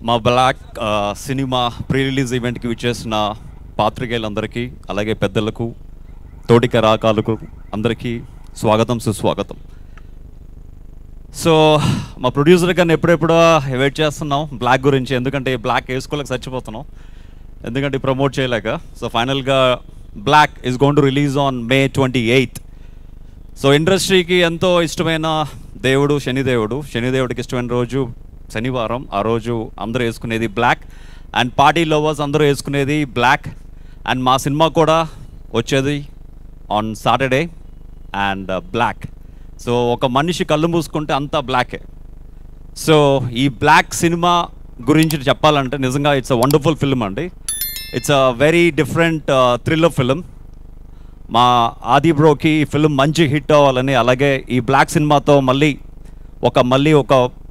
మా బ్లాక్ ఆ, cinema pre release ఈవెంట్కి విచ్చేసిన పాత్రికేయులందరికీ అలాగే పెద్దలకు తోటి కళాకారులకు అందరికీ స్వాగతం సుస్వాగతం సో మా ప్రొడ్యూసర్ గారిని ఎప్పుడెప్పుడో వెయిట్ చేస్తున్నాం బ్లాక్ గురించి ఎందుకంటే ఈ బ్లాక్ వేసుకోలేక చచ్చిపోతున్నాం ఎందుకంటే ప్రమోట్ చేయలేక సో ఫైనల్గా Black is gonna to release on May twenty eighth so ఇండస్ట్రీకి ఎంతో ఇష్టమైన దేవుడు శనిదేవుడు శనిదేవుడికి ఇష్టమైన రోజు శనివారం ఆ రోజు అందరూ వేసుకునేది బ్లాక్ అండ్ పార్టీ లవర్స్ అందరూ వేసుకునేది బ్లాక్ అండ్ మా సినిమా కూడా వచ్చేది on Saturday and Black so ఒక మనిషి కళ్ళు మూసుకుంటే అంతా బ్లాకే సో ఈ బ్లాక్ సినిమా గురించి చెప్పాలంటే నిజంగా ఇట్స్ అ వండర్ఫుల్ ఫిల్మ్ అండి it's a very different thriller film మా ఆది బ్రోకి ఈ ఫిల్మ్ మంచి హిట్ అవ్వాలని అలాగే ఈ బ్లాక్ సినిమాతో మళ్ళీ ఒక మళ్ళీ ఒక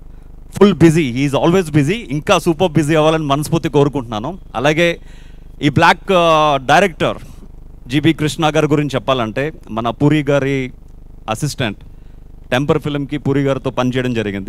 full busy is always busy ఇంకా సూపర్ బిజీ అవ్వాలని మనస్ఫూర్తి కోరుకుంటున్నాను అలాగే ఈ బ్లాక్ డైరెక్టర్ జీబీ కృష్ణ గారి గురించి చెప్పాలంటే మన పూరి గారి అసిస్టెంట్ టెంపర్ ఫిల్మ్కి పూరి గారితో పనిచేయడం జరిగింది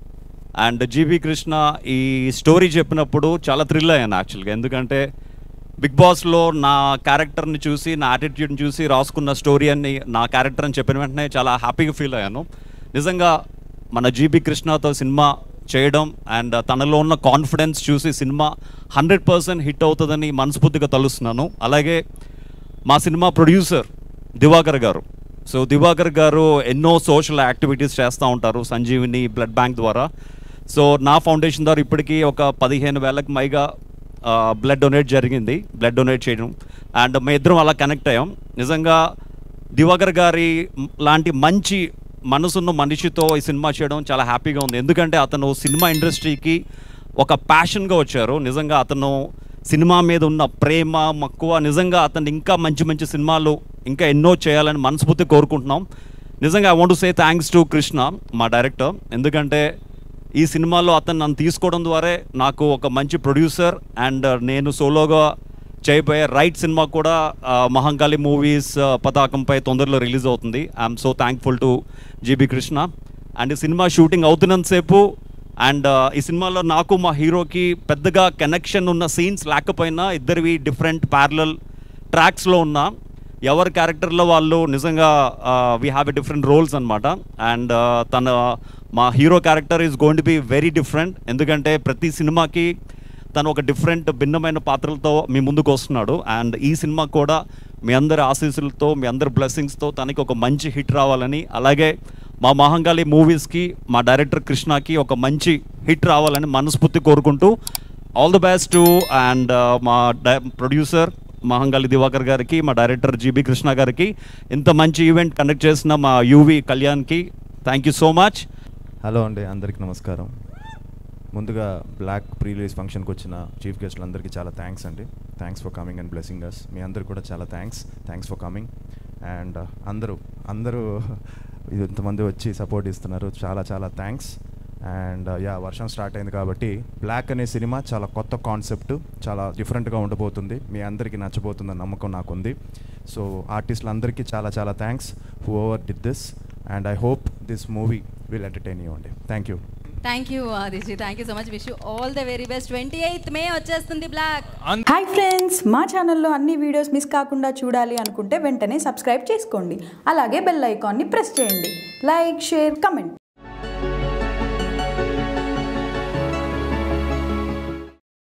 అండ్ జీబీ కృష్ణ ఈ స్టోరీ చెప్పినప్పుడు చాలా థ్రిల్ అయ్యాను యాక్చువల్గా ఎందుకంటే బిగ్ బాస్లో నా క్యారెక్టర్ని చూసి నా యాటిట్యూడ్ని చూసి రాసుకున్న స్టోరీ అని నా క్యారెక్టర్ అని చెప్పిన వెంటనే చాలా హ్యాపీగా ఫీల్ అయ్యాను నిజంగా మన జీబీ కృష్ణతో సినిమా చేయడం అండ్ తనలో ఉన్న కాన్ఫిడెన్స్ చూసి సినిమా హండ్రెడ్ పర్సెంట్ హిట్ అవుతుందని మనస్ఫూర్తిగా తలుస్తున్నాను అలాగే మా సినిమా ప్రొడ్యూసర్ దివాకర్ గారు సో దివాకర్ గారు ఎన్నో సోషల్ యాక్టివిటీస్ చేస్తూ ఉంటారు సంజీవిని బ్లడ్ బ్యాంక్ ద్వారా సో నా ఫౌండేషన్ ద్వారా ఇప్పటికీ ఒక పదిహేను వేలకు పైగా బ్లడ్ డొనేట్ జరిగింది బ్లడ్ డొనేట్ చేయడం అండ్ మేము ఇద్దరం అలా కనెక్ట్ అయ్యాం నిజంగా దివాకర్ గారి మ్- లాంటి మంచి మనసున్న మనిషితో ఈ సినిమా చేయడం చాలా హ్యాపీగా ఉంది ఎందుకంటే అతను సినిమా ఇండస్ట్రీకి ఒక ప్యాషన్గా వచ్చారు నిజంగా అతను సినిమా మీద ఉన్న ప్రేమ మక్కువ నిజంగా అతను ఇంకా మంచి మంచి సినిమాలు ఇంకా ఎన్నో చేయాలని మనస్ఫూర్తి కోరుకుంటున్నాం నిజంగా I want say thanks to Krishna మా డైరెక్టర్ ఎందుకంటే ఈ సినిమాలో అతను నన్ను తీసుకోవడం ద్వారా నాకు ఒక మంచి ప్రొడ్యూసర్ అండ్ నేను సోలోగా చేయబోయే రైట్ సినిమా కూడా ఆ, మహంకాళి మూవీస్ ఆ, పతాకంపై తొందరలో రిలీజ్ అవుతుంది I'm so thankful to GB Krishna and ఈ సినిమా షూటింగ్ అవుతున్నంతసేపు అండ్ ఈ సినిమాలో నాకు మా హీరోకి పెద్దగా కనెక్షన్ ఉన్న సీన్స్ లేకపోయినా ఇద్దరివి డిఫరెంట్ ప్యారలల్ ట్రాక్స్లో ఉన్న ఎవరి క్యారెక్టర్లో వాళ్ళు నిజంగా we have a different roles అనమాట అండ్ తన మా hero character is going to be very different ఎందుకంటే ప్రతి సినిమాకి తను ఒక డిఫరెంట్ భిన్నమైన పాత్రలతో మీ ముందుకు వస్తున్నాడు అండ్ ఈ సినిమా కూడా మీ అందరి ఆశీస్సులతో మీ అందరి బ్లెస్సింగ్స్తో తనకి ఒక మంచి హిట్ రావాలని అలాగే మా మహంకాళి మూవీస్కి మా డైరెక్టర్ కృష్ణకి ఒక మంచి హిట్ రావాలని మనస్ఫూర్తి కోరుకుంటూ all the best to and మా ప్రొడ్యూసర్ మహంకాళి దివాకర్ గారికి మా డైరెక్టర్ జీబీ కృష్ణ గారికి ఇంత మంచి ఈవెంట్ కండక్ట్ చేసిన మా యూవి కళ్యాణ్కి thank you so much hello అండి అందరికి నమస్కారం ముందుగా బ్లాక్ ప్రీ రిలీజ్ ఫంక్షన్కి వచ్చిన చీఫ్ గెస్ట్లందరికీ చాలా థ్యాంక్స్ అండి thanks for coming and blessing us మీ అందరికి కూడా చాలా thanks thanks for coming and అందరూ అందరూ ఇది ఇంతమంది వచ్చి సపోర్ట్ ఇస్తున్నారు చాలా చాలా థ్యాంక్స్ అండ్ యా వర్షం స్టార్ట్ అయింది కాబట్టి బ్లాక్ అనే సినిమా చాలా కొత్త కాన్సెప్ట్ చాలా డిఫరెంట్గా ఉండబోతుంది మీ అందరికీ నచ్చబోతుందని నమ్మకం నాకుంది సో ఆర్టిస్టులందరికీ చాలా చాలా thanks who over did this and I hope this movie will entertain you అండి thank you thank you ఆదిజీ thank you so much wish you all the very best twenty eighth మే వచ్చేస్తుంది బ్లాక్ హాయ్ ఫ్రెండ్స్ మా ఛానల్లో అన్ని videos miss కాకుండా చూడాలి అనుకుంటే వెంటనే subscribe చేసుకోండి అలాగే బెల్ ఐకాన్ని ప్రెస్ చేయండి లైక్ షేర్ కమెంట్